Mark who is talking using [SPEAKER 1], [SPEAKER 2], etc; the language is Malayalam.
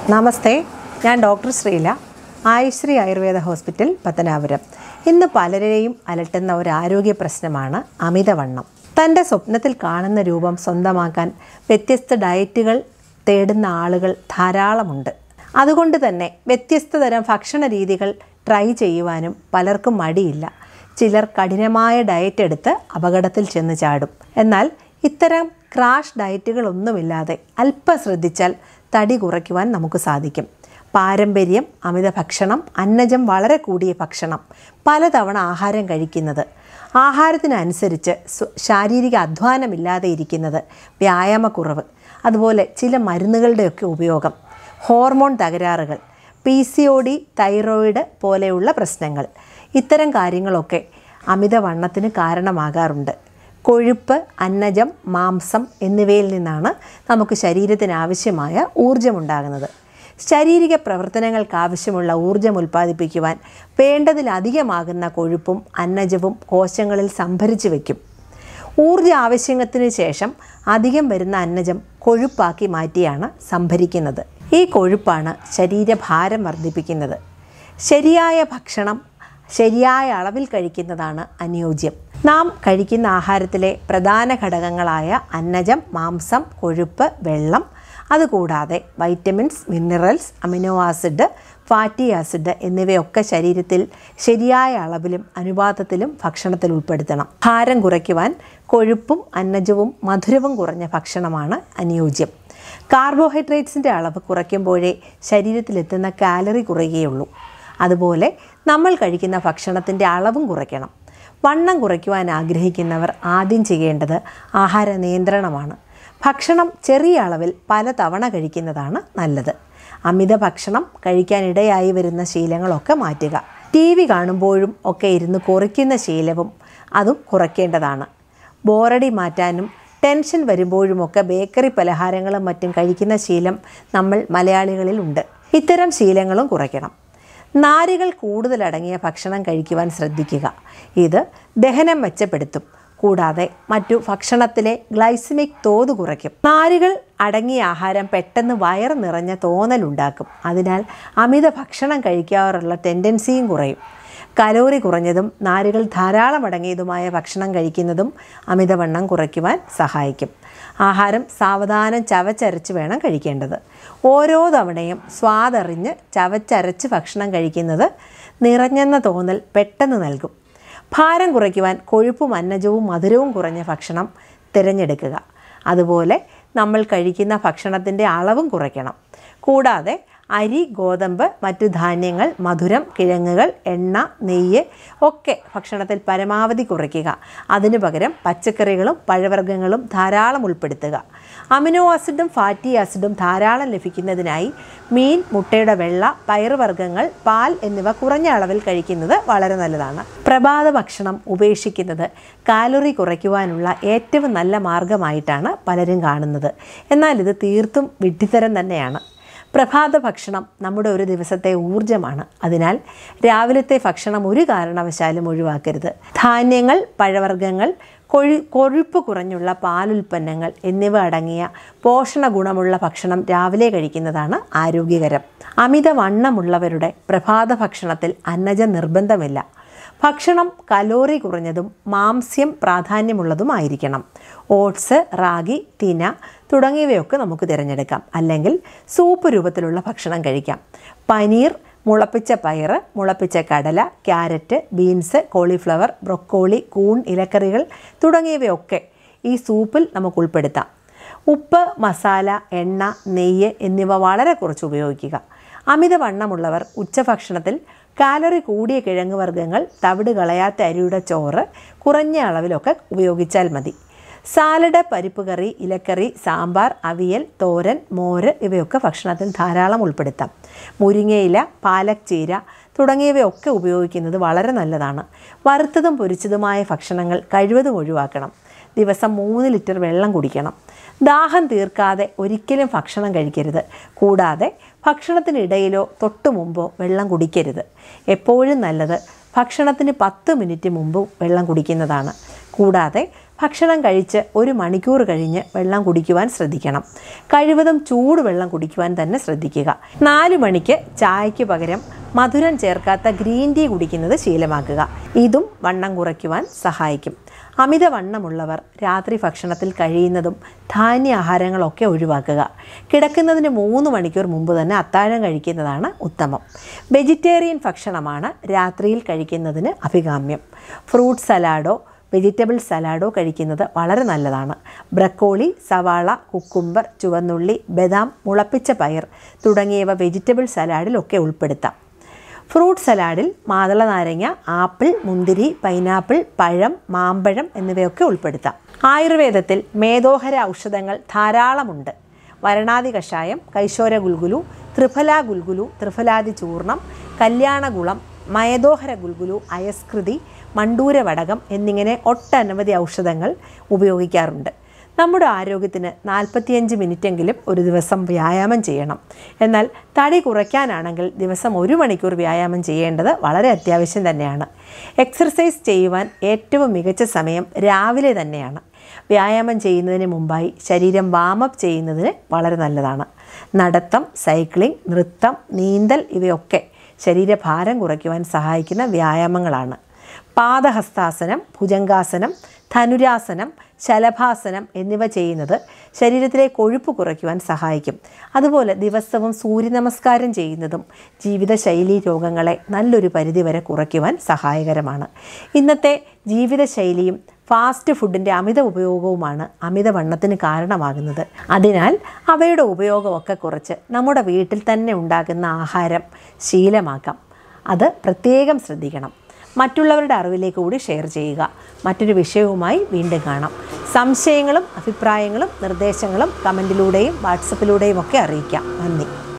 [SPEAKER 1] നമസ്തേ ഞാൻ ഡോക്ടർ ശ്രീല ആയുശ്രീ ആയുർവേദ ഹോസ്പിറ്റൽ പത്തനാപുരം ഇന്ന് പലരെയും അലട്ടുന്ന ഒരു ആരോഗ്യ പ്രശ്നമാണ് അമിതവണ്ണം തൻ്റെ സ്വപ്നത്തിൽ കാണുന്ന രൂപം സ്വന്തമാക്കാൻ വ്യത്യസ്ത ഡയറ്റുകൾ തേടുന്ന ആളുകൾ ധാരാളമുണ്ട് അതുകൊണ്ട് തന്നെ വ്യത്യസ്ത തരം ഭക്ഷണ രീതികൾ ട്രൈ ചെയ്യുവാനും പലർക്കും മടിയില്ല ചിലർ കഠിനമായ ഡയറ്റ് എടുത്ത് അപകടത്തിൽ ചെന്ന് ചാടും എന്നാൽ ഇത്തരം ക്രാഷ് ഡയറ്റുകളൊന്നുമില്ലാതെ അല്പം ശ്രദ്ധിച്ചാൽ തടി കുറയ്ക്കുവാൻ നമുക്ക് സാധിക്കും പാരമ്പര്യം അമിത ഭക്ഷണം അന്നജം വളരെ കൂടിയ ഭക്ഷണം പലതവണ ആഹാരം കഴിക്കുന്നത് ആഹാരത്തിനനുസരിച്ച് സ്വ- ശാരീരിക അധ്വാനമില്ലാതെ ഇരിക്കുന്നത് വ്യായാമക്കുറവ് അതുപോലെ ചില മരുന്നുകളുടെയൊക്കെ ഉപയോഗം ഹോർമോൺ തകരാറുകൾ P C O D thyroid പോലെയുള്ള പ്രശ്നങ്ങൾ ഇത്തരം കാര്യങ്ങളൊക്കെ അമിതവണ്ണത്തിന് കാരണമാകാറുണ്ട് കൊഴുപ്പ് അന്നജം മാംസം എന്നിവയിൽ നിന്നാണ് നമുക്ക് ശരീരത്തിന് ആവശ്യമായ ഊർജമുണ്ടാകുന്നത് ശാരീരിക പ്രവർത്തനങ്ങൾക്ക് ആവശ്യമുള്ള ഊർജം ഉൽപ്പാദിപ്പിക്കുവാൻ വേണ്ടതിലധികമാകുന്ന കൊഴുപ്പും അന്നജവും കോശങ്ങളിൽ സംഭരിച്ചു വയ്ക്കും ഊർജ ആവശ്യത്തിന് ശേഷം അധികം വരുന്ന അന്നജം കൊഴുപ്പാക്കി മാറ്റിയാണ് സംഭരിക്കുന്നത് ഈ കൊഴുപ്പാണ് ശരീരഭാരം വർദ്ധിപ്പിക്കുന്നത് ശരിയായ ഭക്ഷണം ശരിയായ അളവിൽ കഴിക്കുന്നതാണ് അനുയോജ്യം നാം കഴിക്കുന്ന ആഹാരത്തിലെ പ്രധാന ഘടകങ്ങളായ അന്നജം മാംസം കൊഴുപ്പ് വെള്ളം അതുകൂടാതെ vitamins minerals amino acid fatty acid എന്നിവയൊക്കെ ശരീരത്തിൽ ശരിയായ അളവിലും അനുപാതത്തിലും ഭക്ഷണത്തിൽ ഉൾപ്പെടുത്തണം ഭാരം കുറയ്ക്കുവാൻ കൊഴുപ്പും അന്നജവും മധുരവും കുറഞ്ഞ ഭക്ഷണമാണ് അനുയോജ്യം കാർബോഹൈഡ്രേറ്റ്സിൻ്റെ അളവ് കുറയ്ക്കുമ്പോഴേ ശരീരത്തിലെത്തുന്ന കാലറി കുറയുകയുള്ളൂ അതുപോലെ നമ്മൾ കഴിക്കുന്ന ഭക്ഷണത്തിൻ്റെ അളവും കുറയ്ക്കണം വണ്ണം കുറയ്ക്കുവാൻ ആഗ്രഹിക്കുന്നവർ ആദ്യം ചെയ്യേണ്ടത് ആഹാര നിയന്ത്രണമാണ് ഭക്ഷണം ചെറിയ അളവിൽ പല തവണ കഴിക്കുന്നതാണ് നല്ലത് അമിത ഭക്ഷണം കഴിക്കാനിടയായി വരുന്ന ശീലങ്ങളൊക്കെ മാറ്റുക ടി വി കാണുമ്പോഴും ഒക്കെ ഇരുന്ന് കുറയ്ക്കുന്ന ശീലവും അതും കുറയ്ക്കേണ്ടതാണ് ബോറടി മാറ്റാനും ടെൻഷൻ വരുമ്പോഴുമൊക്കെ ബേക്കറി പലഹാരങ്ങളും മറ്റും കഴിക്കുന്ന ശീലം നമ്മൾ മലയാളികളിൽ ഉണ്ട് ഇത്തരം ശീലങ്ങളും കുറയ്ക്കണം നാരുകൾ കൂടുതലടങ്ങിയ ഭക്ഷണം കഴിക്കുവാൻ ശ്രദ്ധിക്കുക ഇത് ദഹനം മെച്ചപ്പെടുത്തും കൂടാതെ മറ്റു ഭക്ഷണത്തിലെ ഗ്ലൈസമിക് തോത് കുറയ്ക്കും നാരുകൾ അടങ്ങിയ ആഹാരം പെട്ടെന്ന് വയറ് നിറഞ്ഞ തോന്നലുണ്ടാക്കും അതിനാൽ അമിത ഭക്ഷണം കഴിക്കാറുള്ള ടെൻഡൻസിയും കുറയും കലോറി കുറഞ്ഞതും നാരുകൾ ധാരാളം അടങ്ങിയതുമായ ഭക്ഷണം കഴിക്കുന്നതും അമിതവണ്ണം കുറയ്ക്കുവാൻ സഹായിക്കും ആഹാരം സാവധാനം ചവച്ചരച്ച് വേണം കഴിക്കേണ്ടത് ഓരോ തവണയും സ്വാദറിഞ്ഞ് ചവച്ചരച്ച് ഭക്ഷണം കഴിക്കുന്നത് നിറഞ്ഞെന്ന തോന്നൽ പെട്ടെന്ന് നൽകും ഭാരം കുറയ്ക്കുവാൻ കൊഴുപ്പും അന്നജവും മധുരവും കുറഞ്ഞ ഭക്ഷണം തിരഞ്ഞെടുക്കുക അതുപോലെ നമ്മൾ കഴിക്കുന്ന ഭക്ഷണത്തിൻ്റെ അളവും കുറയ്ക്കണം കൂടാതെ അരി ഗോതമ്പ് മറ്റു ധാന്യങ്ങൾ മധുരം കിഴങ്ങുകൾ എണ്ണ നെയ്യ് ഒക്കെ ഭക്ഷണത്തിൽ പരമാവധി കുറയ്ക്കുക അതിനു പകരം പച്ചക്കറികളും പഴവർഗ്ഗങ്ങളും ധാരാളം ഉൾപ്പെടുത്തുക അമിനോ ആസിഡും ഫാറ്റി ആസിഡും ധാരാളം ലഭിക്കുന്നതിനായി മീൻ മുട്ടയുടെ വെള്ള പയറുവർഗ്ഗങ്ങൾ പാൽ എന്നിവ കുറഞ്ഞ അളവിൽ കഴിക്കുന്നത് വളരെ നല്ലതാണ് പ്രഭാത ഭക്ഷണം ഉപേക്ഷിക്കുന്നത് കാലറി കുറയ്ക്കുവാനുള്ള ഏറ്റവും നല്ല മാർഗമായിട്ടാണ് പലരും കാണുന്നത് എന്നാൽ ഇത് തീർത്തും വിഡ്ഢിത്തരം തന്നെയാണ് പ്രഭാത ഭക്ഷണം നമ്മുടെ ഒരു ദിവസത്തെ ഊർജമാണ് അതിനാൽ രാവിലത്തെ ഭക്ഷണം ഒരു കാരണവശാലും ഒഴിവാക്കരുത് ധാന്യങ്ങൾ പഴവർഗ്ഗങ്ങൾ കൊഴു കൊഴുപ്പ് കുറഞ്ഞുള്ള പാലുൽപ്പന്നങ്ങൾ എന്നിവ അടങ്ങിയ പോഷണ ഗുണമുള്ള ഭക്ഷണം രാവിലെ കഴിക്കുന്നതാണ് ആരോഗ്യകരം അമിതവണ്ണമുള്ളവരുടെ പ്രഭാത ഭക്ഷണത്തിൽ അന്നജം നിർബന്ധമില്ല ഭക്ഷണം കലോറി കുറഞ്ഞതും മാംസ്യം പ്രാധാന്യമുള്ളതുമായിരിക്കണം ഓട്സ് റാഗി തിന തുടങ്ങിയവയൊക്കെ നമുക്ക് തിരഞ്ഞെടുക്കാം അല്ലെങ്കിൽ സൂപ്പ് രൂപത്തിലുള്ള ഭക്ഷണം കഴിക്കാം പനീർ മുളപ്പിച്ച പയറ് മുളപ്പിച്ച കടല ക്യാരറ്റ് ബീൻസ് കോളിഫ്ലവർ ബ്രൊക്കോളി കൂൺ ഇലക്കറികൾ തുടങ്ങിയവയൊക്കെ ഈ സൂപ്പിൽ നമുക്ക് ഉൾപ്പെടുത്താം ഉപ്പ് മസാല എണ്ണ നെയ്യ് എന്നിവ വളരെ കുറച്ച് ഉപയോഗിക്കുക അമിതവണ്ണമുള്ളവർ ഉച്ചഭക്ഷണത്തിൽ കാലറി കൂടിയ കിഴങ്ങ് വർഗ്ഗങ്ങൾ തവിട് കളയാത്ത അരിയുടെ ചോറ് കുറഞ്ഞ അളവിലൊക്കെ ഉപയോഗിച്ചാൽ മതി സാലഡ് പരിപ്പ് കറി ഇലക്കറി സാമ്പാർ അവിയൽ തോരൻ മോര് ഇവയൊക്കെ ഭക്ഷണത്തിൽ ധാരാളം ഉൾപ്പെടുത്താം മുരിങ്ങയില പാലക് ചീര തുടങ്ങിയവയൊക്കെ ഉപയോഗിക്കുന്നത് വളരെ നല്ലതാണ് വറുത്തതും പൊരിച്ചതുമായ ഭക്ഷണങ്ങൾ കഴിവതും ഒഴിവാക്കണം ദിവസം മൂന്ന് ലിറ്റർ വെള്ളം കുടിക്കണം ദാഹം തീർക്കാതെ ഒരിക്കലും ഭക്ഷണം കഴിക്കരുത് കൂടാതെ ഭക്ഷണത്തിനിടയിലോ തൊട്ടു മുമ്പോ വെള്ളം കുടിക്കരുത് എപ്പോഴും നല്ലത് ഭക്ഷണത്തിന് പത്ത് മിനിറ്റ് മുമ്പ് വെള്ളം കുടിക്കുന്നതാണ് കൂടാതെ ഭക്ഷണം കഴിച്ച് ഒരു മണിക്കൂർ കഴിഞ്ഞ് വെള്ളം കുടിക്കുവാൻ ശ്രദ്ധിക്കണം കഴിവതും ചൂടുവെള്ളം കുടിക്കുവാൻ തന്നെ ശ്രദ്ധിക്കുക നാല് മണിക്ക് ചായയ്ക്ക് പകരം മധുരം ചേർക്കാത്ത ഗ്രീൻ ടീ കുടിക്കുന്നത് ശീലമാക്കുക ഇതും വണ്ണം കുറയ്ക്കുവാൻ സഹായിക്കും അമിതവണ്ണമുള്ളവർ രാത്രി ഭക്ഷണത്തിൽ കഴിയുന്നതും ധാന്യ ആഹാരങ്ങളൊക്കെ ഒഴിവാക്കുക കിടക്കുന്നതിന് മൂന്ന് മണിക്കൂർ മുമ്പ് തന്നെ അത്താഴം കഴിക്കുന്നതാണ് ഉത്തമം വെജിറ്റേറിയൻ ഭക്ഷണമാണ് രാത്രിയിൽ കഴിക്കുന്നതിന് അഭികാമ്യം ഫ്രൂട്ട് സലാഡോ വെജിറ്റബിൾ സലാഡോ കഴിക്കുന്നത് വളരെ നല്ലതാണ് ബ്രക്കോളി സവാള കുക്കുംബർ ചുവന്നുള്ളി ബദാം മുളപ്പിച്ച പയർ തുടങ്ങിയവ വെജിറ്റബിൾ സലാഡിലൊക്കെ ഉൾപ്പെടുത്താം ഫ്രൂട്ട് സലാഡിൽ മാതള നാരങ്ങ ആപ്പിൾ മുന്തിരി പൈനാപ്പിൾ പഴം മാമ്പഴം എന്നിവയൊക്കെ ഉൾപ്പെടുത്താം ആയുർവേദത്തിൽ മേധോഹര ഔഷധങ്ങൾ ധാരാളമുണ്ട് വരണാതി കഷായം കൈശോര ഗുൽഗുലു ത്രിഫല ഗുൽഗുലു ത്രിഫലാതി ചൂർണം കല്യാണഗുളം മയദോഹര ഗുൽഗുലു അയസ്കൃതി മണ്ടൂര വടകം എന്നിങ്ങനെ ഒട്ടനവധി ഔഷധങ്ങൾ ഉപയോഗിക്കാറുണ്ട് നമ്മുടെ ആരോഗ്യത്തിന് നാൽപ്പത്തിയഞ്ച് മിനിറ്റെങ്കിലും ഒരു ദിവസം വ്യായാമം ചെയ്യണം എന്നാൽ തടി കുറയ്ക്കാനാണെങ്കിൽ ദിവസം ഒരു മണിക്കൂർ വ്യായാമം ചെയ്യേണ്ടത് വളരെ അത്യാവശ്യം തന്നെയാണ് എക്സർസൈസ് ചെയ്യുവാൻ ഏറ്റവും മികച്ച സമയം രാവിലെ തന്നെയാണ് വ്യായാമം ചെയ്യുന്നതിന് മുമ്പായി ശരീരം വാമപ്പ് ചെയ്യുന്നതിന് വളരെ നല്ലതാണ് നടത്തം സൈക്ലിംഗ് നൃത്തം നീന്തൽ ഇവയൊക്കെ ശരീരഭാരം കുറയ്ക്കുവാൻ സഹായിക്കുന്ന വ്യായാമങ്ങളാണ് പാദഹസ്താസനം ഭുജംഗാസനം ധനുരാസനം ശലഭാസനം എന്നിവ ചെയ്യുന്നത് ശരീരത്തിലെ കൊഴുപ്പ് കുറയ്ക്കുവാൻ സഹായിക്കും അതുപോലെ ദിവസവും സൂര്യനമസ്കാരം ചെയ്യുന്നതും ജീവിതശൈലി രോഗങ്ങളെ നല്ലൊരു പരിധിവരെ കുറയ്ക്കുവാൻ സഹായകരമാണ് ഇന്നത്തെ ജീവിതശൈലിയും ഫാസ്റ്റ് ഫുഡിൻ്റെ അമിത ഉപയോഗവുമാണ് അമിതവണ്ണത്തിന് കാരണമാകുന്നത് അതിനാൽ അവയുടെ ഉപയോഗമൊക്കെ കുറച്ച് നമ്മുടെ വീട്ടിൽ തന്നെ ഉണ്ടാകുന്ന ആഹാരം ശീലമാക്കാം അത് പ്രത്യേകം ശ്രദ്ധിക്കണം മറ്റുള്ളവരുടെ അറിവിലേക്ക് കൂടി ഷെയർ ചെയ്യുക മറ്റൊരു വിഷയവുമായി വീണ്ടും കാണാം സംശയങ്ങളും അഭിപ്രായങ്ങളും നിർദ്ദേശങ്ങളും കമൻറ്റിലൂടെയും വാട്സപ്പിലൂടെയും ഒക്കെ അറിയിക്കാം നന്ദി